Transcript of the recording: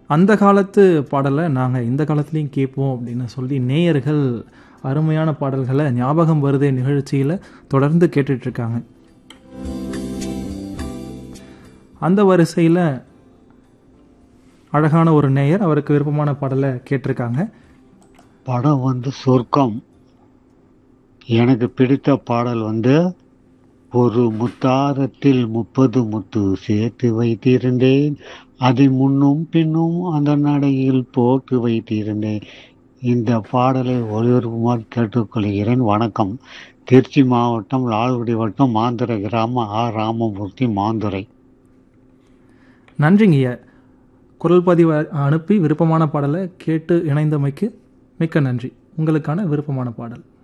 அந்த காலத்து பாடலை நாங்கள் இந்த காலத்துலேயும் கேட்போம் அப்படின்னு சொல்லி நேயர்கள் அருமையான பாடல்களை ஞாபகம் வருதே நிகழ்ச்சியில் தொடர்ந்து கேட்டுட்ருக்காங்க அந்த வரிசையில் அழகான ஒரு நேயர் அவருக்கு விருப்பமான பாடலை கேட்டிருக்காங்க படம் வந்து சொர்க்கம் எனக்கு பிடித்த பாடல் வந்து ஒரு முத்தாரத்தில் முப்பது முத்து சேர்த்து வைத்திருந்தேன் அதை முன்னும் பின்னும் அந்த நடையில் போட்டு வைத்திருந்தேன் இந்த பாடலை ஒளிபரப்புமாறு கேட்டுக்கொள்கிறேன் வணக்கம் திருச்சி மாவட்டம் லால்குடி வட்டம் மாந்துரை கிராமம் ஆர் ராமமூர்த்தி மாந்துரை நன்றிங்கய்யா குரல் பதிவு அனுப்பி விருப்பமான பாடலை கேட்டு இணைந்தமைக்கு மிக்க நன்றி உங்களுக்கான விருப்பமான பாடல்